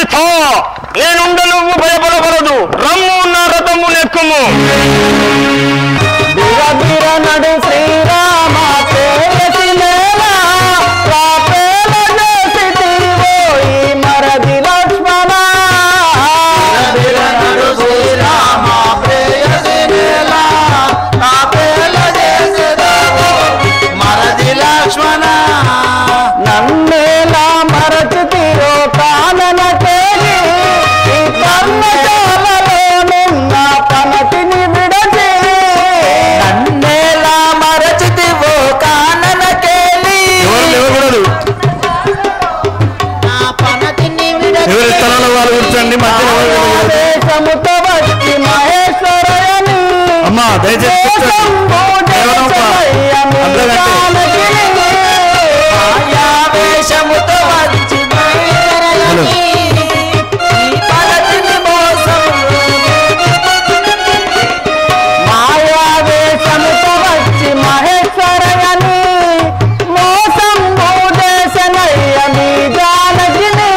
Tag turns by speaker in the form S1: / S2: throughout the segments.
S1: తో నేనుండ నువ్వు భయపడకూడదు రమ్ము నా రథము నెక్కుము
S2: బిర బిర నడు శ్రీరామ పేరటి నేల రాపేల చేసితివో ఈ మరది లక్ష్మణ బిర నడు శ్రీరామ ప్రేయసి నేల రాపేల చేసితివో మరది లక్ష్మణ నన్నేలా మరచితిరో కానన తేలి ఈ కర్మజాలలోనున్న పనతిని విడచి నన్నేలా మరచితివో కానన కేలి
S1: ఎవరు లేవకూడదు
S2: నా పనతిని
S1: ఎవరి స్థలంలో వాళ్ళు కూర్చోండి మధ్యలో ఎవరు లేవకూడదు.
S2: దేశముతో వచ్చి మహేశ్వరయని
S1: అమ్మా దయచేసి కూర్చోండి కేవలం ఒక అర్ధగంట
S2: ఆయావేశముతో వచ్చి మహేశ్వరయని ఈ పదతిని మోసం మాయావేశముతో వచ్చి మహేశ్వరయని మోసం భూదేశనయ్య మీ జానకిని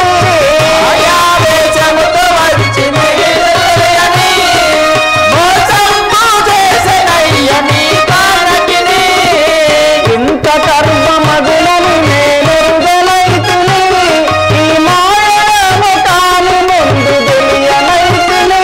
S2: మాయావేశముతో వచ్చి మహేశ్వరయని మోసం భూదేశనయ్య మీ జానకిని ఇంత కర్మ మగులని నేనెరుగలైతిని ఈ మాయను తాను ముందు తెలియనైతిని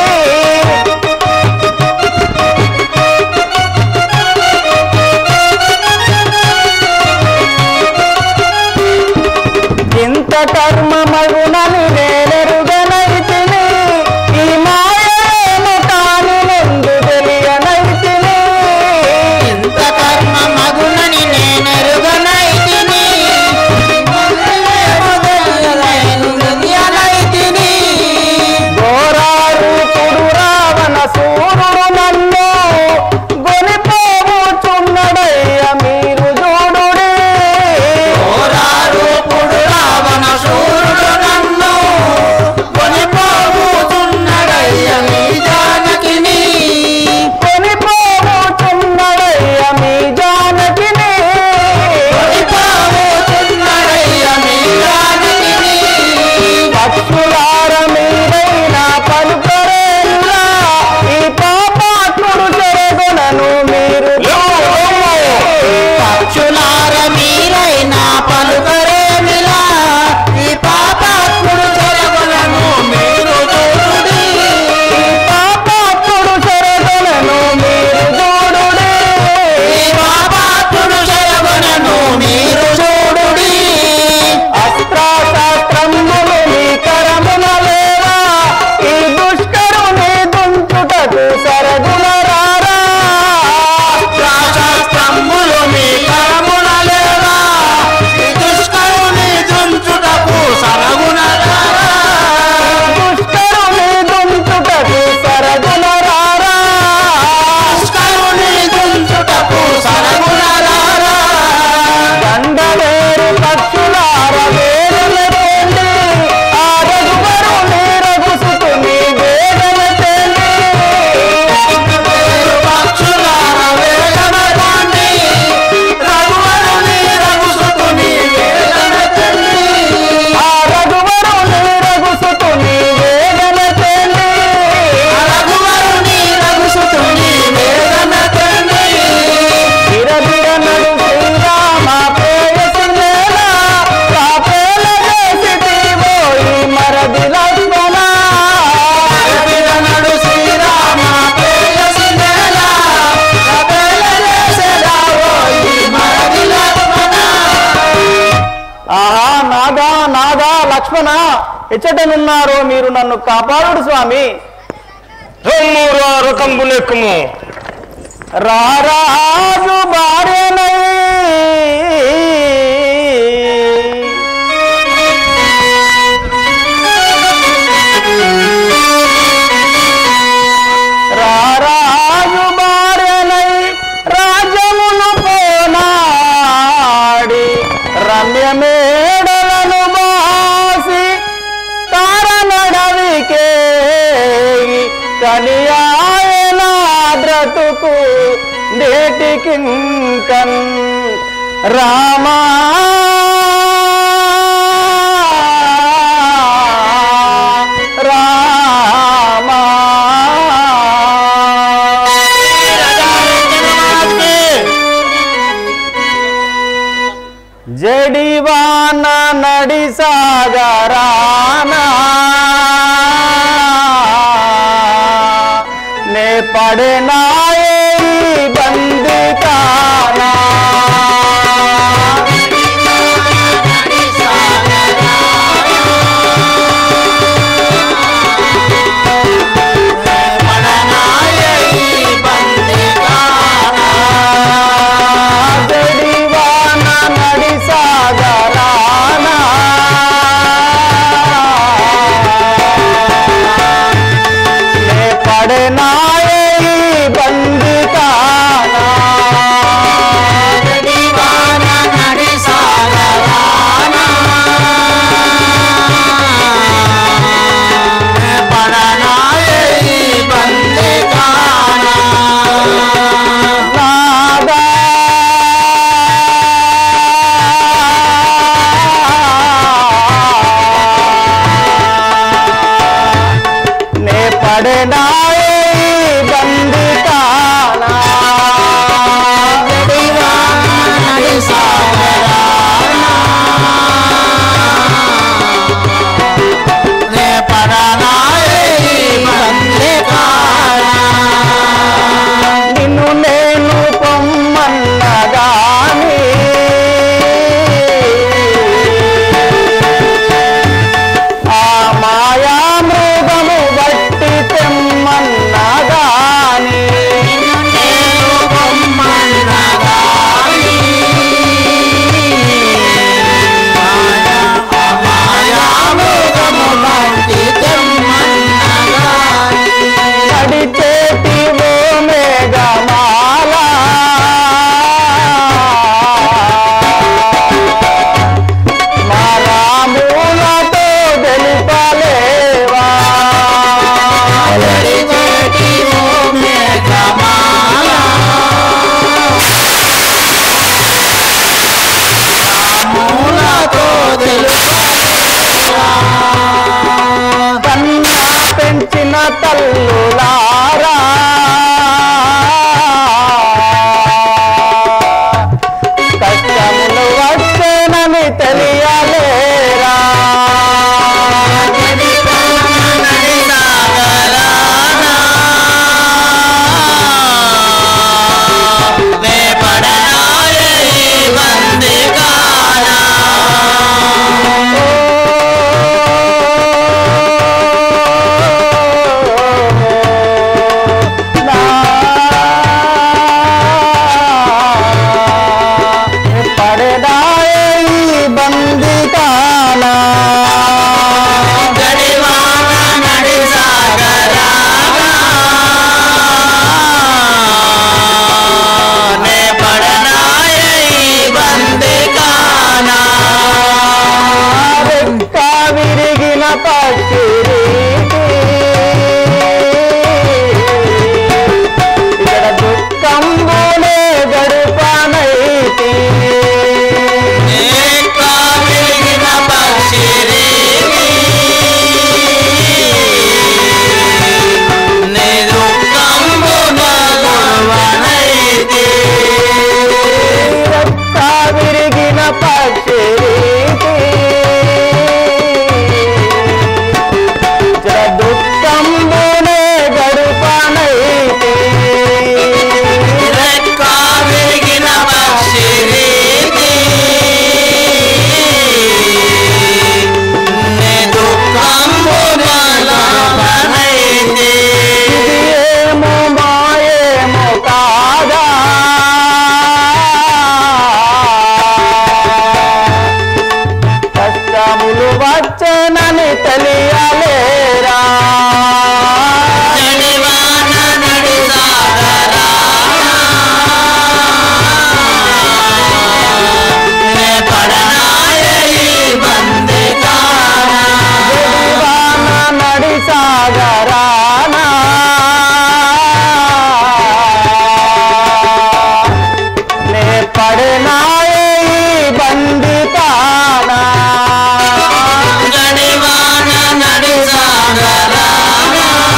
S2: ఇంత కర్మ మగునని నేనెరుగనైతిని ఈ మాయను తాను ముందు తెలియనైతిని ఇంత కర్మ మగునని నేనెరుగనైతిని ఘోరారూపుడు రావణ సూర్యుడు నన్ను గొనిపోవుచున్నడయ్య మీరు చూడుడే ఘోరారూపుడు రావణ సూర్యుడు నన్ను గొనిపోవుచున్నడయ్య మీ జానకిని కొనిపోవుచున్నడయ్య మీ జానకిని కొనిపోవుచున్నడయ్య మీ జానకిని పక్షులార మీరైనా పలుకరేలా ఈ పాపాత్ముడు జరగునను మీరు పక్షులార మీరైనా పలుకరేమిలా ఈ పాపాత్ముడు జరగునను మీరు చూడుడి ఈ పాపాత్ముడు జరగునను మీరు చూడుడి ఈ పాపాత్ముడు జరగునను మీరు చూడుడి అస్త్రాశాస్త్రములు మీ కరమున లేవా ఈ దుష్కరుని దుంచుటకు సరగున రారా అస్త్రాశాస్త్రములు మీ కరమున లేవా ఈ దుష్కరుని దుంచుటకు సరగున రారా దుష్కరుని దుంచుటకు సరగున రారా దుష్కరుని దుంచుటకు సరగున రారా దండవేరు పక్షులార వేదన తేండి ఆ రఘువరు నీరగుసుకుని వేదన తేండి పక్షులార వేదన తేండి రఘువరు నీరగుసుకుని వేదన తేండి ఆ రఘువరు నీరగుసుకుని వేదన తేండి ఆ రఘువరు నీరగుసుకుని వేదన తేండి బిరబిర నడు శ్రీరామ ప్రేయసి నేల కాపేల చేసితివో ఈ మరది లక్ష్మణ బిరబిర నడు శ్రీరామ ప్రేయసి నేల కాపేల చేసిరావో ఈ మరది లక్ష్మణ ఆహా నాదా నాదా లక్ష్మణ ఎచ్చటనున్నారో మీరు నన్ను కాపాడుడు స్వామి
S1: రమ్ము రా రథంబు నెక్కుము
S2: రారాజు భార్యనై రారాజు భార్యనై రాజమును పోనాడి రమ్యమేడలను బాసి తారనడవికే కనియాయన బ్రతుకు నేటికింకన్ రామా నడి సాగరానా నే పడనాయే ఈ బందికానా జడివాన నడి సాగరానా నే పడనాయే ఈ బందికానా నాదా నే పడనాయే ఈ బందికానా నిన్ను నేను పొమ్మన్నగాని ఆ మాయా మృగము బట్టి తెమ్మన్నగాని నడిచేటి ఓ మేఘమాల మా రాములతో తెలుపలేవా కన్నా పెంచిన తల్లులారా కష్టములు వచ్చేనని తెలియలేరా పడదాయే ఈ బందికానా రెక్క విరిగిన పక్షిరీతి ఇక్కడ దుఃఖంబునే గడుపనైతి రెక్క విరిగిన పక్షిరీతి ఇక్కడ దుఃఖంబునే గడుపనైతి ఏమో మాయేమో కాదా కష్టములు వచ్చనని తెలియలేరా జడివాన నడి సాగరానా నే పడనాయే ఈ బందితానా
S3: నడి సాగరా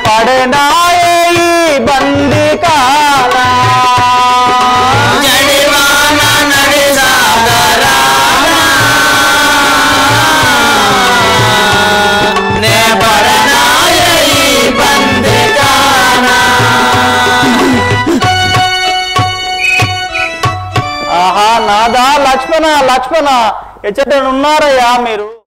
S2: పడనాయే ఈ బందికాల
S3: జడివాన నడి సాగరాన నే పడనాయ ఈ బందికాన
S2: ఆహా నాదా లక్ష్మణ లక్ష్మణ ఎచ్చటనున్నారయ్యా మీరు